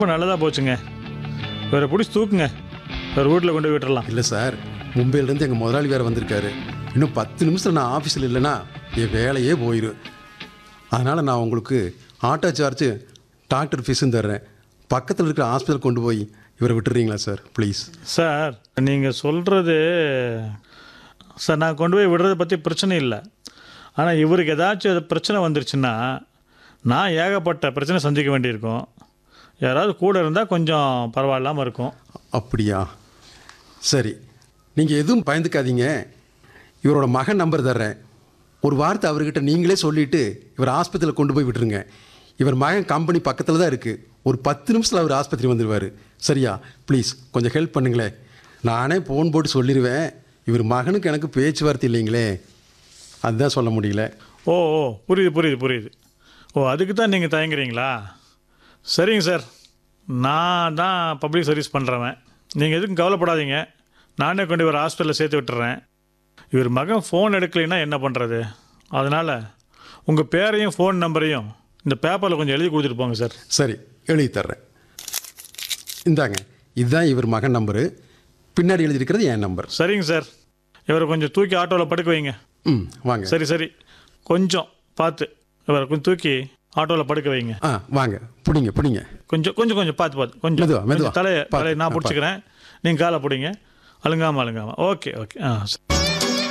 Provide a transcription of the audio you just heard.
ரொம்ப நல்லதாக போச்சுங்க வேறு பிடிச்சி தூக்குங்க வேறு வீட்டில் கொண்டு போய் விட்டுறலாம் இல்லை சார் மும்பையிலேருந்து எங்கள் முதலாளி வேறு வந்திருக்காரு இன்னும் பத்து நிமிஷம் நான் ஆஃபீஸில் இல்லைன்னா என் வேலையே போயிடும் அதனால் நான் உங்களுக்கு ஆட்டோ சார்ஜ் டாக்டர் ஃபீஸும் தர்றேன் பக்கத்தில் இருக்கிற ஹாஸ்பிட்டல் கொண்டு போய் இவரை விட்டுறீங்களா சார் ப்ளீஸ் சார் நீங்கள் சொல்கிறது சார் நான் கொண்டு போய் விடுறதை பற்றி பிரச்சனை இல்லை ஆனால் இவருக்கு ஏதாச்சும் அது பிரச்சனை வந்துருச்சுன்னா நான் ஏகப்பட்ட பிரச்சனை சந்திக்க வேண்டியிருக்கும் யாராவது கூட இருந்தால் கொஞ்சம் பரவாயில்லாமல் இருக்கும் அப்படியா சரி நீங்கள் எதுவும் பயந்துக்காதீங்க இவரோட மகன் நம்பர் தர்றேன் ஒரு வார்த்தை அவர்கிட்ட நீங்களே சொல்லிவிட்டு இவர் ஆஸ்பத்திரியில் கொண்டு போய் விட்டுருங்க இவர் மகன் கம்பெனி பக்கத்தில் தான் இருக்குது ஒரு பத்து நிமிஷத்தில் அவர் ஆஸ்பத்திரி வந்துடுவார் சரியா ப்ளீஸ் கொஞ்சம் ஹெல்ப் பண்ணுங்களேன் நானே ஃபோன் போட்டு சொல்லிடுவேன் இவர் மகனுக்கு எனக்கு பேச்சுவார்த்தை இல்லைங்களே அதுதான் சொல்ல முடியல ஓ ஓ புரியுது புரியுது புரியுது ஓ அதுக்கு தான் நீங்கள் தயங்குறீங்களா சரிங்க சார் நான் தான் பப்ளிக் சர்வீஸ் பண்ணுறவன் நீங்கள் எதுக்கும் கவலைப்படாதீங்க நானே கொண்டு இவர் ஹாஸ்பிட்டலில் சேர்த்து விட்டுறேன் இவர் மகன் ஃபோன் எடுக்கலைன்னா என்ன பண்ணுறது அதனால் உங்கள் பேரையும் ஃபோன் நம்பரையும் இந்த பேப்பரில் கொஞ்சம் எழுதி கொடுத்துட்டு போங்க சார் சரி எழுதி தர்றேன் இந்தாங்க இதுதான் இவர் மகன் நம்பரு பின்னாடி எழுதியிருக்கிறது என் நம்பர் சரிங்க சார் இவரை கொஞ்சம் தூக்கி ஆட்டோவில் படுக்க வைங்க ம் வாங்க சரி சரி கொஞ்சம் பார்த்து இவரை கொஞ்சம் தூக்கி ஆட்டோவில் படுக்க வைங்க ஆ வாங்க பிடிங்க பிடிங்க கொஞ்சம் கொஞ்சம் கொஞ்சம் பார்த்து பார்த்து கொஞ்சம் மெதுவா, மெதுவா. கொஞ்சம் தலையை பார்த்து, தலையை நான் ஆ, பிடிச்சிக்கிறேன் நீங்கள் காலை பிடிங்க அழுங்காமல் அழுங்காமல் ஓகே ஓகே ஆ சரி.